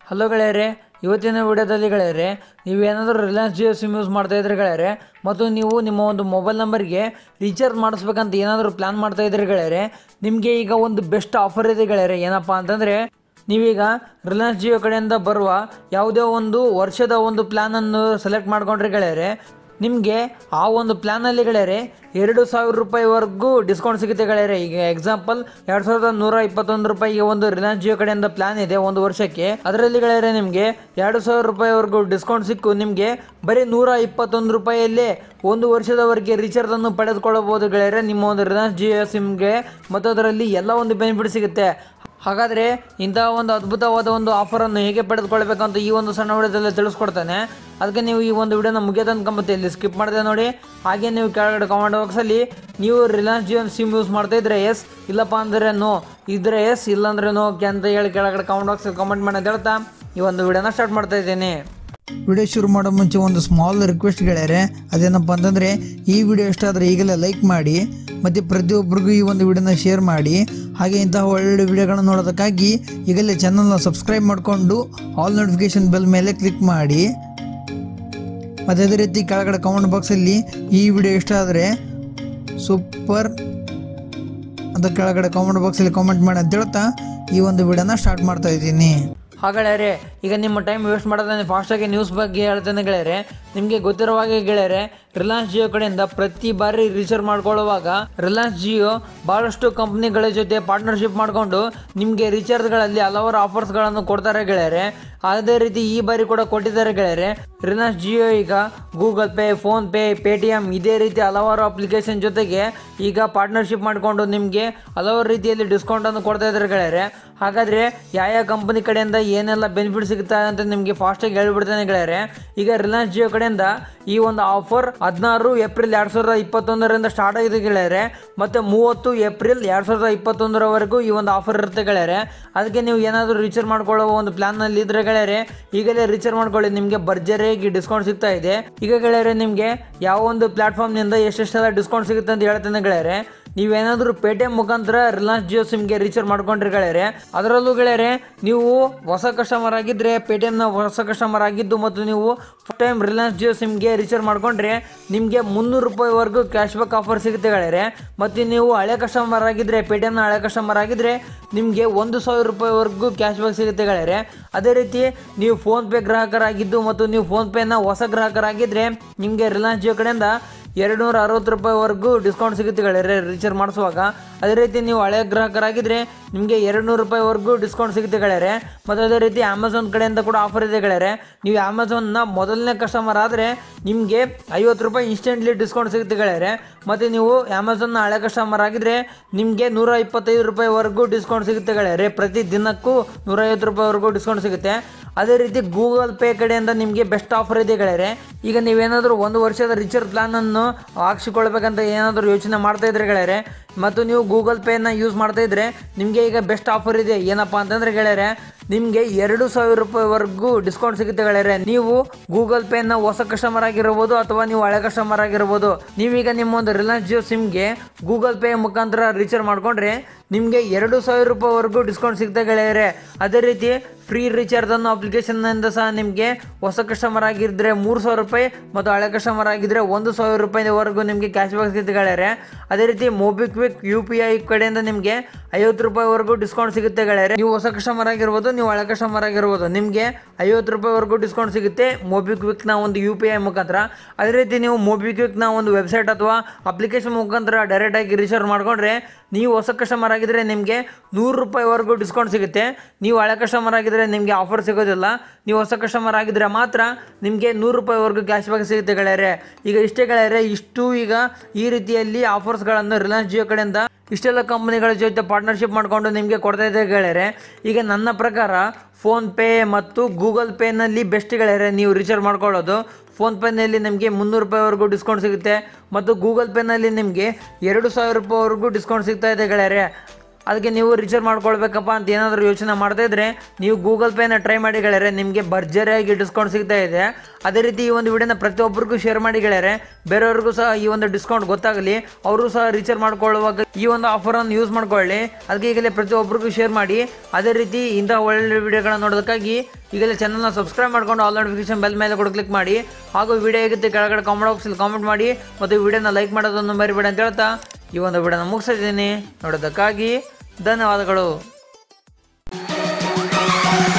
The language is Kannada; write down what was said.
ಹಲೋ ಗೆಳೆಯರೆ ಇವತ್ತಿನ ವಿಡಿಯೋದಲ್ಲಿ ಗೆಳೆಯರೆ ನೀವೇನಾದರೂ ರಿಲಯನ್ಸ್ ಜಿಯೋ ಸಿಮ್ ಯೂಸ್ ಮಾಡ್ತಾ ಇದ್ರೆ ಗೆಳೆಯರೆ ಮತ್ತು ನೀವು ನಿಮ್ಮ ಒಂದು ಮೊಬೈಲ್ ನಂಬರ್ಗೆ ರೀಚಾರ್ಜ್ ಮಾಡಿಸ್ಬೇಕಂತ ಏನಾದರೂ ಪ್ಲ್ಯಾನ್ ಮಾಡ್ತಾ ಇದ್ರೆ ಗೆಳೆಯರೆ ನಿಮಗೆ ಈಗ ಒಂದು ಬೆಸ್ಟ್ ಆಫರ್ ಇದೆ ಗೆಳೆಯರೆ ಏನಪ್ಪ ಅಂತಂದರೆ ನೀವೀಗ ರಿಲಯನ್ಸ್ ಜಿಯೋ ಕಡೆಯಿಂದ ಬರುವ ಯಾವುದೇ ಒಂದು ವರ್ಷದ ಒಂದು ಪ್ಲ್ಯಾನನ್ನು ಸೆಲೆಕ್ಟ್ ಮಾಡ್ಕೊಂಡ್ರೆ ಗೆಳೆಯರೆ ನಿಮಗೆ ಆ ಒಂದು ಪ್ಲ್ಯಾನಲ್ಲಿ ಗೆಳೆಯರೆ ಎರಡು ಸಾವಿರ ರೂಪಾಯಿವರೆಗೂ ಡಿಸ್ಕೌಂಟ್ ಸಿಗುತ್ತೆ ಗೆಳೆಯರೆ ಈಗ ಎಕ್ಸಾಂಪಲ್ ಎರಡು ಸಾವಿರದ ನೂರ ಇಪ್ಪತ್ತೊಂದು ರೂಪಾಯಿಗೆ ಒಂದು ರಿಲಯನ್ಸ್ ಜಿಯೋ ಕಡೆಯಿಂದ ಪ್ಲಾನ್ ಇದೆ ಒಂದು ವರ್ಷಕ್ಕೆ ಅದರಲ್ಲಿ ಗೆಳೆಯರೆ ನಿಮಗೆ ಎರಡು ಸಾವಿರ ರೂಪಾಯಿವರೆಗೂ ಡಿಸ್ಕೌಂಟ್ ಸಿಕ್ಕು ನಿಮಗೆ ಬರೀ ನೂರ ಇಪ್ಪತ್ತೊಂದು ರೂಪಾಯಿಯಲ್ಲೇ ಒಂದು ವರ್ಷದವರೆಗೆ ರೀಚಾರ್ಜನ್ನು ಪಡೆದುಕೊಳ್ಳಬಹುದು ಗೆಳೆಯರೆ ನಿಮ್ಮ ಒಂದು ರಿಲಯನ್ಸ್ ಜಿಯೋ ಸಿಮ್ಗೆ ಮತ್ತು ಅದರಲ್ಲಿ ಎಲ್ಲ ಒಂದು ಬೆನಿಫಿಟ್ ಸಿಗುತ್ತೆ ಹಾಗಾದರೆ ಇಂತಹ ಒಂದು ಅದ್ಭುತವಾದ ಒಂದು ಆಫರನ್ನು ಹೇಗೆ ಪಡೆದುಕೊಳ್ಬೇಕಂತ ಈ ಒಂದು ಸಣ್ಣ ವಿಡಿಯೋದಲ್ಲಿ ತಿಳಿಸ್ಕೊಡ್ತಾನೆ ಅದಕ್ಕೆ ನೀವು ಈ ಒಂದು ವಿಡಿಯೋನ ಮುಗಿಯೋದು ಅನ್ಕೊಂಬತ್ತೆ ಇಲ್ಲಿ ಸ್ಕಿಪ್ ಮಾಡಿದೆ ನೋಡಿ ಹಾಗೆ ನೀವು ಕೆಳಗಡೆ ಕಮೆಂಟ್ ಬಾಕ್ಸಲ್ಲಿ ನೀವು ರಿಲಯನ್ಸ್ ಜಿಯೋ ಸಿಮ್ ಯೂಸ್ ಮಾಡ್ತಾ ಇದ್ರೆ ಎಸ್ ಇಲ್ಲಪ್ಪ ಅಂದರೆ ನೋ ಇದ್ರೆ ಎಸ್ ಇಲ್ಲಾಂದ್ರೆ ನೋ ಓಕೆ ಅಂತ ಹೇಳಿ ಕೆಳಗಡೆ ಕಮೆಂಟ್ ಬಾಕ್ಸಲ್ಲಿ ಕಮೆಂಟ್ ಮಾಡಿ ಅಂತ ಹೇಳ್ತಾ ಈ ಒಂದು ವಿಡಿಯೋನ ಸ್ಟಾರ್ಟ್ ಮಾಡ್ತಾ ಇದ್ದೀನಿ ವಿಡಿಯೋ ಶುರು ಮಾಡೋ ಮುಂಚೆ ಒಂದು ಸ್ಮಾಲ್ ರಿಕ್ವೆಸ್ಟ್ ಗೆಳೆಯರೆ ಅದೇನಪ್ಪ ಅಂತಂದರೆ ಈ ವಿಡಿಯೋ ಇಷ್ಟ ಆದರೆ ಈಗಲೇ ಲೈಕ್ ಮಾಡಿ ಮತ್ತು ಪ್ರತಿಯೊಬ್ಬರಿಗೂ ಈ ಒಂದು ವಿಡಿಯೋನ ಶೇರ್ ಮಾಡಿ ಹಾಗೆ ಇಂತಹ ಒಳ್ಳೊಳ್ಳೆ ವಿಡಿಯೋಗಳನ್ನ ನೋಡೋದಕ್ಕಾಗಿ ಈಗಲೇ ಚಾನಲ್ನ ಸಬ್ಸ್ಕ್ರೈಬ್ ಮಾಡಿಕೊಂಡು ಆಲ್ ನೋಟಿಫಿಕೇಶನ್ ಬೆಲ್ ಮೇಲೆ ಕ್ಲಿಕ್ ಮಾಡಿ ಮತ್ತು ಅದೇ ರೀತಿ ಕೆಳಗಡೆ ಕಮೆಂಟ್ ಬಾಕ್ಸಲ್ಲಿ ಈ ವಿಡಿಯೋ ಇಷ್ಟ ಆದರೆ ಸೂಪರ್ ಅಂತ ಕೆಳಗಡೆ ಕಾಮೆಂಟ್ ಬಾಕ್ಸಲ್ಲಿ ಕಾಮೆಂಟ್ ಮಾಡಿ ಅಂತ ಹೇಳ್ತಾ ಈ ಒಂದು ವಿಡಿಯೋನ ಸ್ಟಾರ್ಟ್ ಮಾಡ್ತಾ ಇದ್ದೀನಿ ಹಾಗಾದ್ರೆ ಈಗ ನಿಮ್ಮ ಟೈಮ್ ವೇಸ್ಟ್ ಮಾಡೋದನ್ನ ಫಾಸ್ಟಾಗಿ ನ್ಯೂಸ್ ಬಗ್ಗೆ ಹೇಳ್ತೇನೆ ಗೆಳೆಯರೆ ನಿಮಗೆ ಗೊತ್ತಿರೋ ಹಾಗೆ ಗೆಳೆಯರೆ ರಿಲಯನ್ಸ್ ಜಿಯೋ ಕಡೆಯಿಂದ ಪ್ರತಿ ಬಾರಿ ರೀಚಾರ್ಜ್ ಮಾಡ್ಕೊಳ್ಳುವಾಗ ರಿಲಯನ್ಸ್ ಜಿಯೋ ಭಾಳಷ್ಟು ಕಂಪ್ನಿಗಳ ಜೊತೆ ಪಾರ್ಟ್ನರ್ಶಿಪ್ ಮಾಡಿಕೊಂಡು ನಿಮಗೆ ರೀಚಾರ್ಜ್ಗಳಲ್ಲಿ ಹಲವಾರು ಆಫರ್ಸ್ಗಳನ್ನು ಕೊಡ್ತಾರೆ ಗೆಳೆಯರೆ ಅದೇ ರೀತಿ ಈ ಬಾರಿ ಕೂಡ ಕೊಟ್ಟಿದ್ದಾರೆ ಗೆಳೆಯರೆ ರಿಲಯನ್ಸ್ ಜಿಯೋ ಈಗ Google Pay PhonePe Paytm ಇದೇ ರೀತಿ ಹಲವಾರು ಅಪ್ಲಿಕೇಶನ್ ಜೊತೆಗೆ ಈಗ ಪಾರ್ಟ್ನರ್ಶಿಪ್ ಮಾಡಿಕೊಂಡು ನಿಮಗೆ ಹಲವಾರು ರೀತಿಯಲ್ಲಿ ಡಿಸ್ಕೌಂಟನ್ನು ಕೊಡ್ತಾ ಇದ್ದಾರೆ ಗೆಳೆಯರೆ ಹಾಗಾದರೆ ಯಾವ ಯಾವ ಕಂಪನಿ ಕಡೆಯಿಂದ ಏನೆಲ್ಲ ಬೆನಿಫಿಟ್ ಸಿಗುತ್ತೆ ಅಂತ ನಿಮಗೆ ಫಾಸ್ಟಾಗಿ ಹೇಳ್ಬಿಡ್ತೇನೆ ಗೆಳೆಯರೆ ಈಗ ರಿಲಯನ್ಸ್ ಜಿಯೋ ಕಡೆಯಿಂದ ಈ ಒಂದು ಆಫರ್ ಹದಿನಾರು ಏಪ್ರಿಲ್ ಎರಡು ಸಾವಿರದ ಇಪ್ಪತ್ತೊಂದರಿಂದ ಸ್ಟಾರ್ಟ್ ಆಗಿದೆ ಗೆಳೆಯರೆ ಮತ್ತು ಮೂವತ್ತು ಏಪ್ರಿಲ್ ಎರಡು ಸಾವಿರದ ಇಪ್ಪತ್ತೊಂದರವರೆಗೂ ಈ ಒಂದು ಆಫರ್ ಇರುತ್ತೆ ಗೆಳೆಯರೆ ಅದಕ್ಕೆ ನೀವು ಏನಾದರೂ ರೀಚಾರ್ಜ್ ಮಾಡ್ಕೊಳ್ಳೋ ಒಂದು ಪ್ಲಾನ್ನಲ್ಲಿ ಇದ್ರೆ ಗೆಳೆಯರೆ ಈಗಲೇ ರೀಚಾರ್ಜ್ ಮಾಡ್ಕೊಳ್ಳಿ ನಿಮಗೆ ಭರ್ಜರಿಯಾಗಿ ಡಿಸ್ಕೌಂಟ್ ಸಿಗ್ತಾ ಇದೆ ಈಗ ಗೆಳೆಯರೆ ನಿಮಗೆ ಯಾವ ಒಂದು ಪ್ಲಾಟ್ಫಾರ್ಮ್ನಿಂದ ಎಷ್ಟೆಷ್ಟೆಲ್ಲ ಡಿಸ್ಕೌಂಟ್ ಸಿಗುತ್ತೆ ಅಂತ ಹೇಳ್ತೇನೆ ಗೆಳೆಯರೆ ನೀವೇನಾದರೂ ಪೇಟಿಎಂ ಮುಖಾಂತರ ರಿಲಯನ್ಸ್ ಜಿಯೋ ಸಿಮ್ಗೆ ರೀಚಾರ್ಜ್ ಮಾಡ್ಕೊಂಡ್ರಿ ಗೆಳೆಯರೆ ಅದರಲ್ಲೂ ಗೆಳೆಯರೆ ನೀವು ಹೊಸ ಕಸ್ಟಮರ್ ಆಗಿದ್ದರೆ ಪೇಟಿಎಮ್ನ ಹೊಸ ಕಸ್ಟಮರ್ ಆಗಿದ್ದು ಮತ್ತು ನೀವು ಫಸ್ಟ್ ಟೈಮ್ ರಿಲಯನ್ಸ್ ಜಿಯೋ ಸಿಮ್ಗೆ ರೀಚಾರ್ಜ್ ಮಾಡ್ಕೊಂಡ್ರೆ ನಿಮಗೆ ಮುನ್ನೂರು ರೂಪಾಯಿವರೆಗೂ ಕ್ಯಾಶ್ ಬ್ಯಾಕ್ ಆಫರ್ ಸಿಗುತ್ತೆ ಗೆಳೆಯರೆ ಮತ್ತು ನೀವು ಹಳೆ ಕಸ್ಟಮರ್ ಆಗಿದ್ದರೆ ಪೇಟಿಎಮ್ನ ಹಳೆ ಕಸ್ಟಮರ್ ಆಗಿದ್ದರೆ ನಿಮಗೆ ಒಂದು ಸಾವಿರ ರೂಪಾಯಿವರೆಗೂ ಕ್ಯಾಶ್ ಬ್ಯಾಕ್ ಸಿಗುತ್ತೆ ಗೆಳೆಯರೆ ಅದೇ ರೀತಿ ನೀವು ಫೋನ್ಪೇ ಗ್ರಾಹಕರಾಗಿದ್ದು ಮತ್ತು ನೀವು ಫೋನ್ಪೇನ ಹೊಸ ಗ್ರಾಹಕರಾಗಿದ್ದರೆ ನಿಮಗೆ ರಿಲಯನ್ಸ್ ಜಿಯೋ ಕಡೆಯಿಂದ ಎರಡು ನೂರ ಅರವತ್ತು ರೂಪಾಯಿವರೆಗೂ ಡಿಸ್ಕೌಂಟ್ ಸಿಗುತ್ತೆ ಗೆಳೆಯರೆ ರೀಚಾರ್ಜ್ ಮಾಡಿಸುವಾಗ ಅದೇ ರೀತಿ ನೀವು ಹಳೆಯ ಗ್ರಾಹಕರಾಗಿದ್ದರೆ ನಿಮಗೆ ಎರಡು ನೂರು ರೂಪಾಯಿವರೆಗೂ ಡಿಸ್ಕೌಂಟ್ ಸಿಗುತ್ತೆ ಗೆಳೆಯರೆ ಮತ್ತು ಅದೇ ರೀತಿ ಅಮೆಝಾನ್ ಕಡೆಯಿಂದ ಕೂಡ ಆಫರ್ ಇದೆ ಗೆಳೆಯರೆ ನೀವು ಅಮೆಝಾನ್ನ ಮೊದಲನೇ ಕಸ್ಟಮರ್ ಆದರೆ ನಿಮಗೆ ಐವತ್ತು ರೂಪಾಯಿ ಇನ್ಸ್ಟೆಂಟ್ಲಿ ಡಿಸ್ಕೌಂಟ್ ಸಿಗುತ್ತೆ ಗೆಳೆಯರೆ ಮತ್ತು ನೀವು ಅಮೆಝಾನ್ನ ಹಳೆ ಕಸ್ಟಮರ್ ಆಗಿದ್ದರೆ ನಿಮಗೆ ನೂರ ಇಪ್ಪತ್ತೈದು ರೂಪಾಯಿವರೆಗೂ ಡಿಸ್ಕೌಂಟ್ ಸಿಗುತ್ತೆ ಗೆಳೆಯರೆ ಪ್ರತಿ ದಿನಕ್ಕೂ ನೂರೈವತ್ತು ರೂಪಾಯಿವರೆಗೂ ಡಿಸ್ಕೌಂಟ್ ಸಿಗುತ್ತೆ ಅದೇ ರೀತಿ ಗೂಗಲ್ ಪೇ ಕಡೆಯಿಂದ ನಿಮಗೆ ಬೆಸ್ಟ್ ಆಫರ್ ಇದೆ ಗೆಳೆಯರೆ ಈಗ ನೀವೇನಾದರೂ ಒಂದು ವರ್ಷದ ರಿಚಾರ್ಜ್ ಪ್ಲಾನನ್ನು ಹಾಕ್ಸಿಕೊಳ್ಬೇಕಂತ ಏನಾದರೂ ಯೋಚನೆ ಮಾಡ್ತಾ ಇದ್ರೆ ಗೆಳೆಯರೆ ಮತ್ತು ನೀವು ಗೂಗಲ್ ಪೇನ ಯೂಸ್ ಮಾಡ್ತಾ ಇದ್ರೆ ನಿಮಗೆ ಈಗ ಬೆಸ್ಟ್ ಆಫರ್ ಇದೆ ಏನಪ್ಪ ಅಂತಂದರೆ ಗೆಳೆಯರೆ ನಿಮಗೆ ಎರಡು ಸಾವಿರ ರೂಪಾಯಿವರೆಗೂ ಡಿಸ್ಕೌಂಟ್ ಸಿಗುತ್ತೆ ಗೆಳೆಯರೆ ನೀವು ಗೂಗಲ್ ಪೇನ ಹೊಸ ಕಸ್ಟಮರ್ ಆಗಿರ್ಬೋದು ಅಥವಾ ನೀವು ಹಳೆ ಕಸ್ಟಮರ್ ಆಗಿರ್ಬೋದು ನೀವೀಗ ನಿಮ್ಮ ಒಂದು ರಿಲಯನ್ಸ್ ಜಿಯೋ ಸಿಮ್ಗೆ ಗೂಗಲ್ ಪೇ ಮುಖಾಂತರ ರೀಚಾರ್ಜ್ ಮಾಡಿಕೊಂಡ್ರೆ ನಿಮಗೆ ಎರಡು ಸಾವಿರ ರೂಪಾಯಿವರೆಗೂ ಡಿಸ್ಕೌಂಟ್ ಸಿಗುತ್ತೆ ಗೆಳೆಯರೆ ಅದೇ ರೀತಿ ಫ್ರೀ ರೀಚಾರ್ಜ್ ಅನ್ನೋ ಅಪ್ಲಿಕೇಶನ್ನಿಂದ ಸಹ ನಿಮಗೆ ಹೊಸ ಕಸ್ಟಮರ್ ಆಗಿದ್ದರೆ ಮೂರು ಸಾವಿರ ರೂಪಾಯಿ ಮತ್ತು ಹಳೆ ಕಸ್ಟಮರ್ ಆಗಿದ್ದರೆ ಒಂದು ಸಾವಿರ ರೂಪಾಯಿವರೆಗೂ ನಿಮಗೆ ಕ್ಯಾಶ್ ಬ್ಯಾಕ್ ಸಿಗುತ್ತೆ ಗೆಳೆಯರೆ ಅದೇ ರೀತಿ ಮೊಬಿಕ್ವಿಕ್ ಯು ಪಿ ಐ ಕಡೆಯಿಂದ ನಿಮಗೆ ಐವತ್ತು ರೂಪಾಯಿವರೆಗೂ ಡಿಸ್ಕೌಂಟ್ ಸಿಗುತ್ತೆ ಗೆಳೆಯರೆ ನೀವು ಹೊಸ ಕಸ್ಟಮರ್ ಆಗಿರ್ಬೋದು ನೀವು ಹಳೆ ಕಸ್ಟಮರ್ ಆಗಿರ್ಬೋದು ನಿಮಗೆ ಐವತ್ತು ರೂಪಾಯಿವರೆಗೂ ಡಿಸ್ಕೌಂಟ್ ಸಿಗುತ್ತೆ ಮೊಬಿಕ್ವಿಕ್ನ ಒಂದು ಯು ಪಿ ಐ ಮುಖಾಂತರ ಅದೇ ರೀತಿ ನೀವು ಮೊಬಿಕ್ವಿಕ್ನ ಒಂದು ವೆಬ್ಸೈಟ್ ಅಥವಾ ಅಪ್ಲಿಕೇಶನ್ ಮುಖಾಂತರ ಡೈರೆಕ್ಟಾಗಿ ರೀಚಾರ್ಜ್ ಮಾಡಿಕೊಂಡ್ರೆ ನೀವು ಹೊಸ ಕಸ್ಟಮರ್ ಆಗಿದ್ದರೆ ನಿಮಗೆ ನೂರು ರೂಪಾಯಿವರೆಗೂ ಡಿಸ್ಕೌಂಟ್ ಸಿಗುತ್ತೆ ನೀವು ಹಳೆ ಕಸ್ಟಮರ್ ಆಗಿದ್ದರೆ ನಿಮಗೆ ಆಫರ್ ಸಿಗೋದಿಲ್ಲ ನೀವು ಹೊಸ ಕಸ್ಟಮರ್ ಆಗಿದ್ದರೆ ಮಾತ್ರ ನಿಮಗೆ ನೂರು ರೂಪಾಯಿವರೆಗೂ ಕ್ಯಾಶ್ ಬ್ಯಾಕ್ ಸಿಗುತ್ತೆ ಗೆಳೆಯರೆ ಈಗ ಇಷ್ಟೇ ಗೆಳೆಯರೆ ಇಷ್ಟು ಈಗ ಈ ರೀತಿಯಲ್ಲಿ ಆಫರ್ಸ್ಗಳನ್ನು ರಿಲಯನ್ಸ್ ಜಿಯೋ ಕಡೆಯಿಂದ ಇಷ್ಟೆಲ್ಲ ಕಂಪನಿಗಳ ಜೊತೆ ಪಾರ್ಟ್ನರ್ಶಿಪ್ ಮಾಡಿಕೊಂಡು ನಿಮಗೆ ಕೊಡ್ತಾ ಇದೆ ಗೆಳೆಯರೆ ಈಗ ನನ್ನ ಪ್ರಕಾರ ಫೋನ್ಪೇ ಮತ್ತು ಗೂಗಲ್ ಪೇನಲ್ಲಿ ಬೆಸ್ಟ್ ಗೆಳೆಯರೆ ನೀವು ರೀಚಾರ್ಜ್ ಮಾಡ್ಕೊಳ್ಳೋದು ಫೋನ್ಪೇನಲ್ಲಿ ನಿಮಗೆ ಮುನ್ನೂರು ರೂಪಾಯಿವರೆಗೂ ಡಿಸ್ಕೌಂಟ್ ಸಿಗುತ್ತೆ ಮತ್ತು ಗೂಗಲ್ ಪೇನಲ್ಲಿ ನಿಮಗೆ ಎರಡು ಸಾವಿರ ರೂಪಾಯಿವರೆಗೂ ಡಿಸ್ಕೌಂಟ್ ಸಿಗ್ತಾ ಇದೆ ಗೆಳೆಯರೆ ಅದಕ್ಕೆ ನೀವು ರಿಚಾರ್ಜ್ ಮಾಡ್ಕೊಳ್ಬೇಕಪ್ಪ ಅಂತ ಏನಾದರೂ ಯೋಚನೆ ಮಾಡ್ತಾ ಇದ್ರೆ ನೀವು ಗೂಗಲ್ ಪೇನ ಟ್ರೈ ಮಾಡಿ ಗೆಳೆಯರೆ ನಿಮಗೆ ಭರ್ಜರಿಯಾಗಿ ಡಿಸ್ಕೌಂಟ್ ಸಿಗ್ತಾ ಇದೆ ಅದೇ ರೀತಿ ಈ ಒಂದು ವಿಡಿಯೋನ ಪ್ರತಿಯೊಬ್ಬರಿಗೂ ಶೇರ್ ಮಾಡಿ ಗೆಳೆಯರೆ ಬೇರೆಯವ್ರಿಗೂ ಸಹ ಈ ಒಂದು ಡಿಸ್ಕೌಂಟ್ ಗೊತ್ತಾಗಲಿ ಅವರು ಸಹ ರಿಚಾರ್ಜ್ ಮಾಡ್ಕೊಳ್ಳುವಾಗ ಈ ಒಂದು ಆಫರನ್ನು ಯೂಸ್ ಮಾಡ್ಕೊಳ್ಳಿ ಅದಕ್ಕೆ ಈಗಲೇ ಪ್ರತಿಯೊಬ್ಬರಿಗೂ ಶೇರ್ ಮಾಡಿ ಅದೇ ರೀತಿ ಇಂತಹ ಒಳ್ಳೆ ವಿಡಿಯೋಗಳನ್ನ ನೋಡೋದಕ್ಕಾಗಿ ಈಗಲೇ ಚಾನಲ್ನ ಸಬ್ಸ್ಕ್ರೈಬ್ ಮಾಡ್ಕೊಂಡು ಆಲ್ ನೋಟಿಫಿಕೇಶನ್ ಬೆಲ್ ಮೇಲೆ ಕೂಡ ಕ್ಲಿಕ್ ಮಾಡಿ ಹಾಗೂ ವಿಡಿಯೋ ಹೇಗಿತ್ತು ಕೆಳಗಡೆ ಕಾಮೆಂಟ್ ಬಾಕ್ಸಲ್ಲಿ ಕಾಮೆಂಟ್ ಮಾಡಿ ಮತ್ತು ವಿಡಿಯೋನ ಲೈಕ್ ಮಾಡೋದನ್ನು ಮರಿಬೇಡ ಅಂತ ಹೇಳ್ತಾ ಈ ಒಂದು ವಿಡಿಯೋನ ಮುಗಿಸಿದ್ದೀನಿ ನೋಡೋದಕ್ಕಾಗಿ ಧನ್ಯವಾದಗಳು